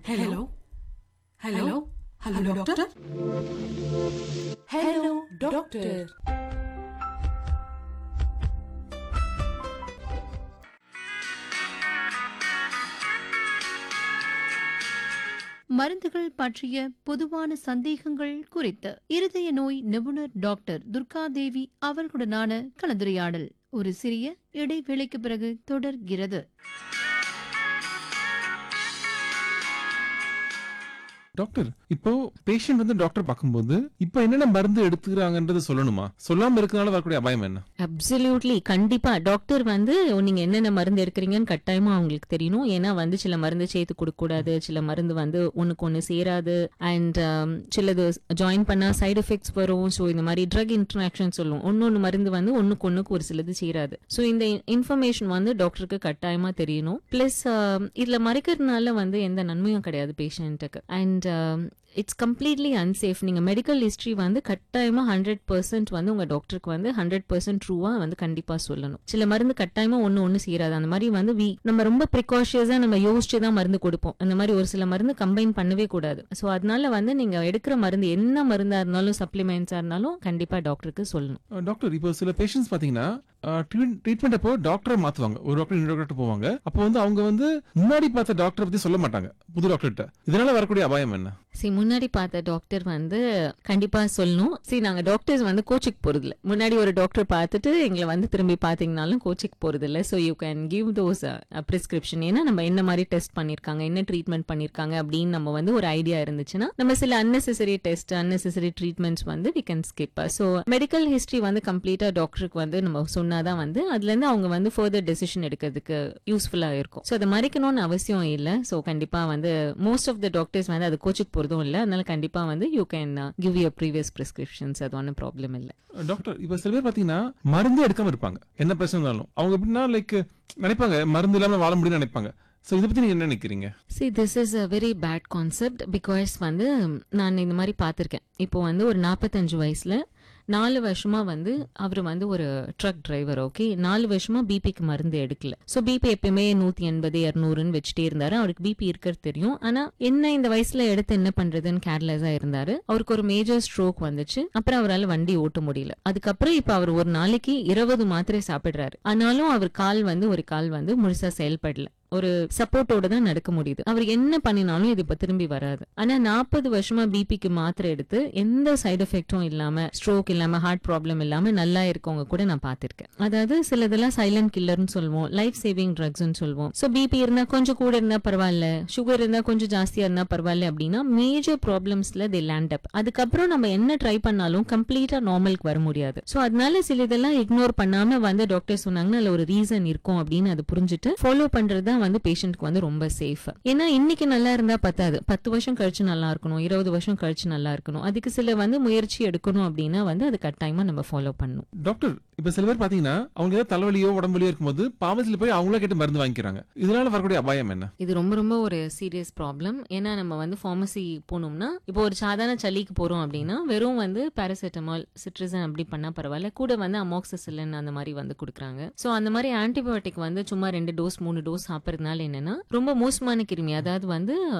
hello hello hello doctor hello doctor மருந்துகள் பற்றிய பொதுவான சந்தேகங்கள் குறித்து இருதய நோய் நிபுணர் டாக்டர் துர்காதேவி அவர்களுடனான கலந்துரையாடல் ஒரு சிறிய இடைவேளைக்கு பிறகு தொடர்கிறது டாக்டர் இப்போ பேஷண்ட் வந்து டாக்டர் பார்க்கும்போது இப்போ என்னென்ன மருந்து எடுத்துக்கிறாங்கன்றது சொல்லணுமா சொல்லாம இருக்கனால வரக்கூடிய அபாயம் என்ன அப்சல்யூட்லி கண்டிப்பா டாக்டர் வந்து நீங்க என்னென்ன மருந்து எடுக்கிறீங்கன்னு கட்டாயமா அவங்களுக்கு தெரியணும் ஏன்னா வந்து சில மருந்து சேர்த்து கொடுக்க கூடாது சில மருந்து வந்து ஒண்ணுக்கு ஒண்ணு சேராது அண்ட் சிலது ஜாயின் பண்ணா சைடு எஃபெக்ட்ஸ் வரும் ஸோ இந்த மாதிரி ட்ரக் இன்டராக்ஷன் சொல்லுவோம் ஒன்னொன்னு மருந்து வந்து ஒண்ணுக்கு ஒண்ணுக்கு ஒரு சிலது சேராது ஸோ இந்த இன்ஃபர்மேஷன் வந்து டாக்டருக்கு கட்டாயமா தெரியணும் பிளஸ் இதுல மறைக்கிறதுனால வந்து எந்த நன்மையும் கிடையாது பேஷண்ட்டுக்கு அண்ட் இட்ஸ் கம்ப்ளீட்லி அன்சேஃப் நீங்க மெடிக்கல் ஹிஸ்ட்ரி வந்து கட்டாயமா ஹண்ட்ரட் பர்சன்ட் வந்து உங்க டாக்டருக்கு வந்து ஹண்ட்ரட் பர்சன்ட் ட்ரூவா வந்து கண்டிப்பா சொல்லணும் சில மருந்து கட்டாயமா ஒன்னு ஒன்னு சேராது அந்த மாதிரி வந்து we- நம்ம ரொம்ப ப்ரிகாஷியஸா நம்ம யோசிச்சு தான் மருந்து கொடுப்போம் அந்த மாதிரி ஒரு சில மருந்து கம்பைன் பண்ணவே கூடாது ஸோ அதனால வந்து நீங்க எடுக்கிற மருந்து என்ன மருந்தா இருந்தாலும் சப்ளிமெண்ட்ஸா இருந்தாலும் கண்டிப்பா டாக்டருக்கு சொல்லணும் அஹ் டாக்டர் இப்போ சில பேஷண்ட்ஸ் பாத்தீங்கன்னா ட்ரீட்மெண்ட் அப்போ டாக்டரை மாத்துவாங்க ஒரு டாக்டர் இன்னொரு டாக்டர் போவாங்க அப்போ வந்து அவங்க வந்து முன்னாடி பார்த்த டாக்டரை பத்தி சொல்ல மாட்டாங்க புது டாக்டர்கிட்ட இதனால வரக்கூடிய அபாயம் என்ன சரி முன்னாடி பார்த்த டாக்டர் வந்து கண்டிப்பா சொல்லணும் சரி நாங்க டாக்டர்ஸ் வந்து கோச்சிக்கு போறது இல்ல முன்னாடி ஒரு டாக்டர் பார்த்துட்டு எங்களை வந்து திரும்பி பாத்தீங்கனாலும் கோச்சிக்கு போறது இல்ல so you can give those prescription ஏன்னா நம்ம என்ன மாதிரி டெஸ்ட் பண்ணிருக்காங்க என்ன ட்ரீட்மெண்ட் பண்ணிருக்காங்க அப்படின்னு நம்ம வந்து ஒரு ஐடியா இருந்துச்சுன்னா நம்ம சில unnecessary டெஸ்ட் unnecessary ட்ரீட்மெண்ட்ஸ் வந்து we can skip so medical history வந்து கம்ப்ளீட்டா டாக்டருக்கு வந்து நம்ம சொன்னாதான் வந்து அதுல இருந்து அவங்க வந்து ஃபர்தர் டெசிஷன் எடுக்கிறதுக்கு யூஸ்ஃபுல்லா இருக்கும் ஸோ அதை மறைக்கணும்னு அவசியம் இல்லை ஸோ கண்டிப்பா வந்து மோஸ்ட் ஆஃப் த டாக்டர்ஸ் வந்து அது கோச்சுக்கு போறதும் இல்லை அதனால கண்டிப்பா வந்து you can give your previous prescriptions அது ஒன்றும் ப்ராப்ளம் இல்லை அஹ் டாக்டர் இப்போ சில பேர் பாத்தீங்கன்னா மருந்து எடுக்காம இருப்பாங்க என்ன பிரச்சனை இருந்தாலும் அவங்க எப்படின்னா லைக் நினைப்பாங்க மருந்து இல்லாம வாழ முடியும்னு நினைப்பாங்க ஸோ இதை பத்தி நீங்க என்ன நினைக்கிறீங்க see this is a very bad concept because வந்து நான் இந்த மாதிரி பார்த்துருக்கேன் இப்போ வந்து ஒரு நாற்பத்தஞ்சு வயசுல நாலு வருஷமா வந்து அவர் வந்து ஒரு ட்ரக் டிரைவர் ஓகே நாலு வருஷமா பிபிக்கு மருந்து எடுக்கல ஸோ பிபி எப்பயுமே நூத்தி எண்பது இரநூறுன்னு வச்சுட்டே இருந்தாரு அவருக்கு பிபி இருக்கிறது தெரியும் ஆனா என்ன இந்த வயசுல எடுத்து என்ன பண்றதுன்னு கேர்லெஸ்ஸா இருந்தாரு அவருக்கு ஒரு மேஜர் ஸ்ட்ரோக் வந்துச்சு அப்புறம் அவரால் வண்டி ஓட்ட முடியல அதுக்கப்புறம் இப்ப அவர் ஒரு நாளைக்கு இருபது மாத்திரை சாப்பிடுறாரு ஆனாலும் அவர் கால் வந்து ஒரு கால் வந்து முழுசா செயல்படல ஒரு சப்போர்ட்டோட தான் நடக்க முடியுது அவர் என்ன பண்ணினாலும் இது இப்ப திரும்பி வராது ஆனா நாற்பது வருஷமா பிபிக்கு மாத்திரை எடுத்து எந்த சைடு எஃபெக்டும் இல்லாம ஸ்ட்ரோக் இல்லாம ஹார்ட் ப்ராப்ளம் இல்லாம நல்லா இருக்கவங்க கூட நான் பார்த்திருக்கேன் அதாவது சிலதெல்லாம் சைலண்ட் கில்லர்னு சொல்லுவோம் லைஃப் சேவிங் ட்ரக்ஸ்னு சொல்லுவோம் சோ பிபி இருந்தா கொஞ்சம் கூட இருந்தா பரவாயில்ல சுகர் இருந்தா கொஞ்சம் ஜாஸ்தியா இருந்தா பரவாயில்ல அப்படின்னா மேஜர் ப்ராப்ளம்ஸ்ல தி லேண்ட் அப் அதுக்கப்புறம் நம்ம என்ன ட்ரை பண்ணாலும் கம்ப்ளீட்டா நார்மலுக்கு வர முடியாது சோ அதனால சில இதெல்லாம் இக்னோர் பண்ணாம வந்து டாக்டர் சொன்னாங்கன்னா அதுல ஒரு ரீசன் இருக்கும் அப்படின்னு அது புரிஞ்சுட்டு ஃபாலோ பண்றது தான் வந்து பேஷண்ட்க்கு வந்து ரொம்ப சேஃப் ஏன்னா இன்னைக்கு நல்லா இருந்தா பத்தாது பத்து வருஷம் கழிச்சு நல்லா இருக்கணும் இருபது வருஷம் கழிச்சு நல்லா இருக்கணும் அதுக்கு சில வந்து முயற்சி எடுக்கணும் அப்படின்னா வந்து அது கட்டாயமா நம்ம ஃபாலோ பண்ணணும் டாக்டர் இப்ப சில பேர் பாத்தீங்கன்னா அவங்க ஏதாவது தலைவலியோ உடம்புலியோ இருக்கும்போது பாமசில போய் அவங்களே கேட்டு மருந்து வாங்கிக்கிறாங்க இதனால வரக்கூடிய அபாயம் என்ன இது ரொம்ப ரொம்ப ஒரு சீரியஸ் ப்ராப்ளம் ஏன்னா நம்ம வந்து ஃபார்மசி போனோம்னா இப்போ ஒரு சாதாரண சளிக்கு போறோம் அப்படின்னா வெறும் வந்து பேராசிட்டமால் சிட்ரிசன் அப்படி பண்ணா பரவாயில்ல கூட வந்து அமோக்சிசிலின் அந்த மாதிரி வந்து கொடுக்குறாங்க ஸோ அந்த மாதிரி ஆன்டிபயோட்டிக் வந்து சும்மா ரெண்டு டோஸ் மூணு டோஸ் சாப்பிட்றதுனால என்னன்னா ரொம்ப மோசமான கிருமி அதாவது வந்து